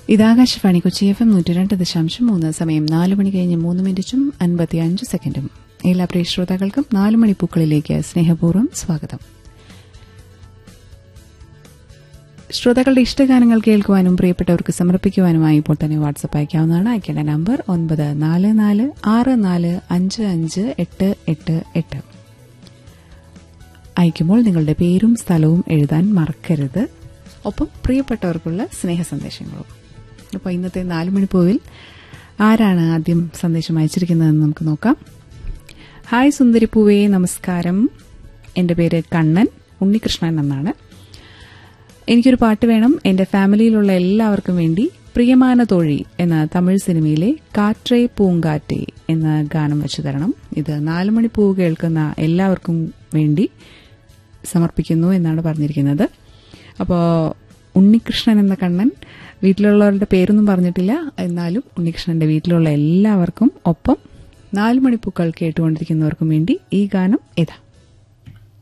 ഇത് Akashvani Kochi F M നൂറ്റി രണ്ട് ദശാംശം മൂന്ന് സമയം നാല് മണി കഴിഞ്ഞ് മൂന്ന് മിനിറ്റും അൻപത്തി അഞ്ച് സെക്കൻഡും എല്ലാ പ്രിയ ശ്രോതാക്കൾക്കും നാല് മണിപ്പൂക്കളിലേക്ക് സ്നേഹപൂർവ്വം സ്വാഗതം ശ്രോതാക്കളുടെ ഇഷ്ടഗാനങ്ങൾ കേൾക്കുവാനും പ്രിയപ്പെട്ടവർക്ക് സമർപ്പിക്കുവാനുമായി ഇപ്പോൾ തന്നെ വാട്സപ്പ് അയക്കാവുന്നതാണ് അയക്കേണ്ട നമ്പർ ഒൻപത് നാല് നാല് ആറ് നാല് അഞ്ച് അഞ്ച് എട്ട് എട്ട് എട്ട് അയക്കുമ്പോൾ നിങ്ങളുടെ പേരും സ്ഥലവും എഴുതാൻ മറക്കരുത് ഒപ്പം പ്രിയപ്പെട്ടവർക്കുള്ള സ്നേഹ സന്ദേശങ്ങളും അപ്പോൾ ഇന്നത്തെ നാല് മണിപ്പൂവിൽ ആരാണ് ആദ്യം സന്ദേശം അയച്ചിരിക്കുന്നതെന്ന് നമുക്ക് നോക്കാം ഹായ് സുന്ദരിപ്പൂവേ നമസ്കാരം എൻ്റെ പേര് കണ്ണൻ ഉണ്ണികൃഷ്ണൻ എന്നാണ് എനിക്കൊരു പാട്ട് വേണം എൻ്റെ ഫാമിലിയിലുള്ള എല്ലാവർക്കും വേണ്ടി പ്രിയമാന തോഴി എന്ന തമിഴ് സിനിമയിലെ കാറ്റേ പൂങ്കാറ്റേ എന്ന ഗാനം വെച്ചു തരണം ഇത് നാല് മണി പൂവ് കേൾക്കുന്ന എല്ലാവർക്കും വേണ്ടി സമർപ്പിക്കുന്നു എന്നാണ് പറഞ്ഞിരിക്കുന്നത് അപ്പോൾ ഉണ്ണികൃഷ്ണൻ എന്ന കണ്ണൻ വീട്ടിലുള്ളവരുടെ പേരൊന്നും പറഞ്ഞിട്ടില്ല എന്നാലും ഉണ്ണികൃഷ്ണന്റെ വീട്ടിലുള്ള എല്ലാവർക്കും ഒപ്പം നാല് മണിപ്പൂക്കൾ കേട്ടുകൊണ്ടിരിക്കുന്നവർക്കും വേണ്ടി ഈ ഗാനം ഇതാ